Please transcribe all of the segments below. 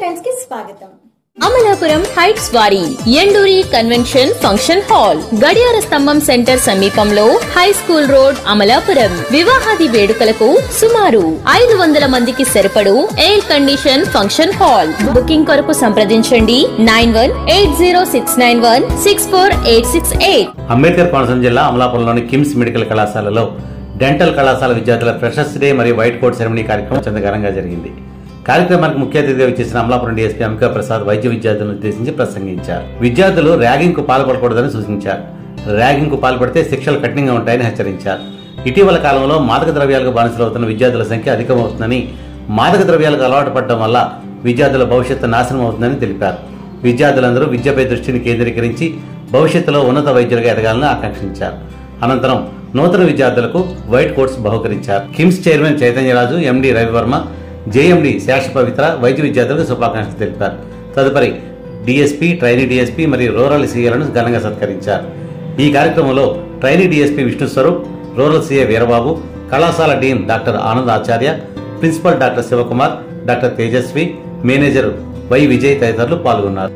friends కి స్వాగతం Amalapuram heights వారి ఎండూరి కన్వెన్షన్ ఫంక్షన్ హాల్ గడియార స్తంభం సెంటర్ సమీపంలో హై స్కూల్ రోడ్ అమలాపురం వివాహాది వేడుకలకు సుమారు ఐదు వందల మందికి సరిపడు air condition function hall booking కొరకు సంప్రదించండి nine one eight zero six nine one six four eight six eight Ambedkar Konaseema జిల్లా అమలాపురంలోని కిమ్స్ మెడికల్ కళాశాలలో డెంటల్ కళాశాల విద్యార్థుల ఫ్రెషర్స్ డే మరియు వైట్ కోట్ సెరమనీ కార్యక్రమం చాలా ఘనంగా జరిగింది కార్యక్రమానికి ముఖ్య అతిథిగా వచ్చేసిన అమలాపురం డీఎస్పీ అంబికా ప్రసాద్ వైద్య విద్యార్థులను ఉద్దేశించి ప్రసంగించారు విద్యార్థులు ర్యాగింగ్ కు పాల్పడకూడదని సూచించారు ర్యాగింగ్ కు పాల్పడితే శిక్షలు కఠినంగా ఉంటాయని హెచ్చరించారు ఇటీవల కాలంలో మాదక ద్రవ్యాలకు బానిసలవుతున్న విద్యార్థుల సంఖ్య అధికమవుతుందని మాదక ద్రవ్యాలకు అలవాటు పడడం వల్ల విద్యార్థుల భవిష్యత్తు నాశనం అవుతుందని తెలిపారు విద్యార్థులందరూ విద్యపై దృష్టిని కేంద్రీకరించి భవిష్యత్తులో ఉన్నత వైద్యులుగా ఎదగాలని ఆకాంక్షించారు అనంతరం నూతన విద్యార్థులకు వైట్ కోట్స్ బహుకరించారు KIMS chairman Chaitanyaraju MD Ravivarma JMD Sesha Pavitra వైద్య విద్యార్థులకు శుభాకాంక్షలు తెలిపారు తదుపరి డిఎస్పీ ట్రైనీ డిఎస్పీ మరియు రూరల్ సీఏలను ఘనంగా సత్కరించారు ఈ కార్యక్రమంలో trainee DSP Vishnu Swaroop rural CA Veerababu కళాశాల dean doctor Anand Acharya principal doctor Shivakumar doctor Tejaswi manager Y Vijay తదితరులు పాల్గొన్నారు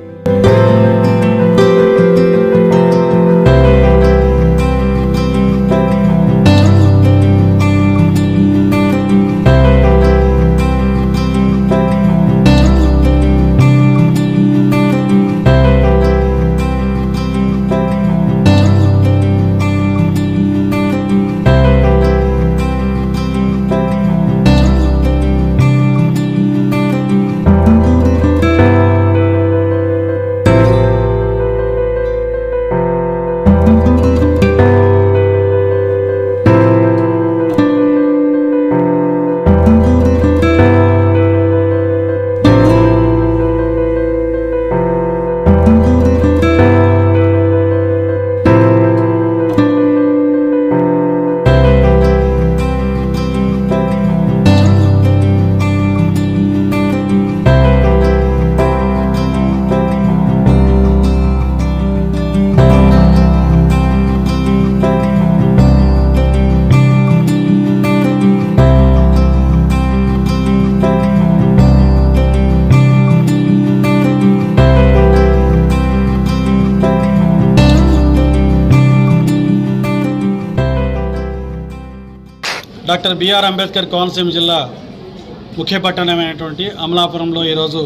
డాక్టర్ బిఆర్ అంబేద్కర్ కోనసీమ జిల్లా ముఖ్య పట్టణమైనటువంటి అమలాపురంలో ఈరోజు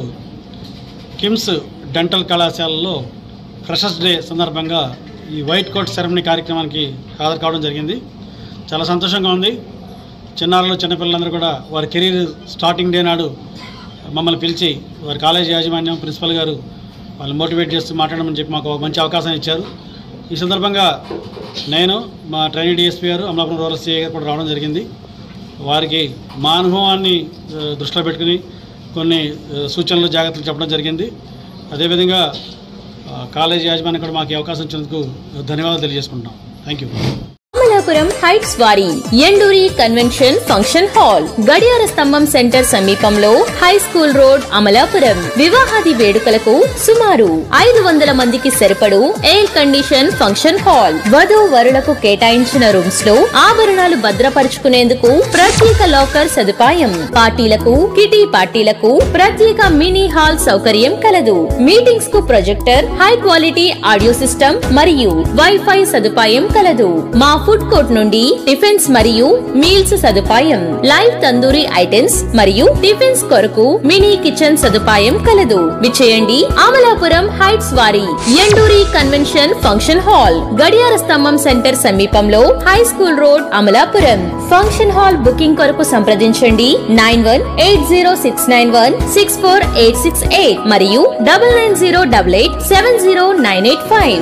కిమ్స్ డెంటల్ కళాశాలలో ఫ్రెషర్స్ డే సందర్భంగా ఈ వైట్ కోట్ సెరమనీ కార్యక్రమానికి హాజరు కావడం జరిగింది చాలా సంతోషంగా ఉంది చిన్నారులు చిన్నపిల్లలందరూ కూడా వారి కెరీర్ స్టార్టింగ్ డే నాడు మమ్మల్ని పిలిచి వారి కాలేజీ యాజమాన్యం ప్రిన్సిపల్ గారు వాళ్ళు మోటివేట్ చేస్తూ మాట్లాడమని చెప్పి మాకు ఒక మంచి అవకాశం ఇచ్చారు ఈ సందర్భంగా నేను మా ట్రైనీ డిఎస్పీ గారు అమలాపురం రూరల్ సిఐ గారు కూడా రావడం జరిగింది వారికి మా అనుభవాన్ని ఆ, దృష్టిలో పెట్టుకుని కొన్ని ఆ, సూచనలు జాగ్రత్తలు చెప్పడం జరిగింది అదేవిధంగా ఆ, కాలేజీ యాజమాన్యం కూడా మాకు ఈ అవకాశం ఇచ్చినందుకు ధన్యవాదాలు తెలియజేసుకుంటున్నాం థ్యాంక్ యూ అమలాపురం హైట్స్ వారి ఎండూరి కన్వెన్షన్ ఫంక్షన్ హాల్ గడియార స్తంభం సెంటర్ సమీపంలో హై స్కూల్ రోడ్ అమలాపురం వివాహాది వేడుకలకు సుమారు ఐదు వందల మందికి సరిపడు ఎయిర్ కండిషన్ ఫంక్షన్ హాల్ వధు వరులకు కేటాయించిన రూమ్స్ లో ఆభరణాలు భద్రపరుచుకునేందుకు ప్రత్యేక లాకర్ సదుపాయం పార్టీలకు కిటీ పార్టీలకు ప్రత్యేక మినీ హాల్ సౌకర్యం కలదు మీటింగ్స్ కు projector high quality audio system మరియు వైఫై సదుపాయం కలదు మా ఫుడ్ కోర్ట్ నుండి టిఫిన్స్ మరియు మీల్స్ సదుపాయం లైవ్ తందూరి ఐటమ్స్ మరియు టిఫిన్స్ కొరకు మినీ కిచెన్ సదుపాయం కలదు విచేయండి అమలాపురం హైట్స్ వారి ఎండూరి కన్వెన్షన్ ఫంక్షన్ హాల్ గడియార స్తంభం సెంటర్ సమీపంలో high school road Amalapuram function hall booking కొరకు సంప్రదించండి nine one eight zero six nine one six four eight six eight మరియు double nine zero double eight seven zero nine eight five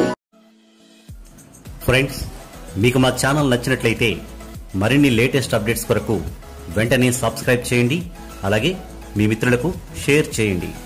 friends మీకు మా channel నచ్చినట్లయితే మరిన్ని latest updates కొరకు వెంటనే subscribe చేయండి అలాగే మీ మిత్రులకు షేర్ చేయండి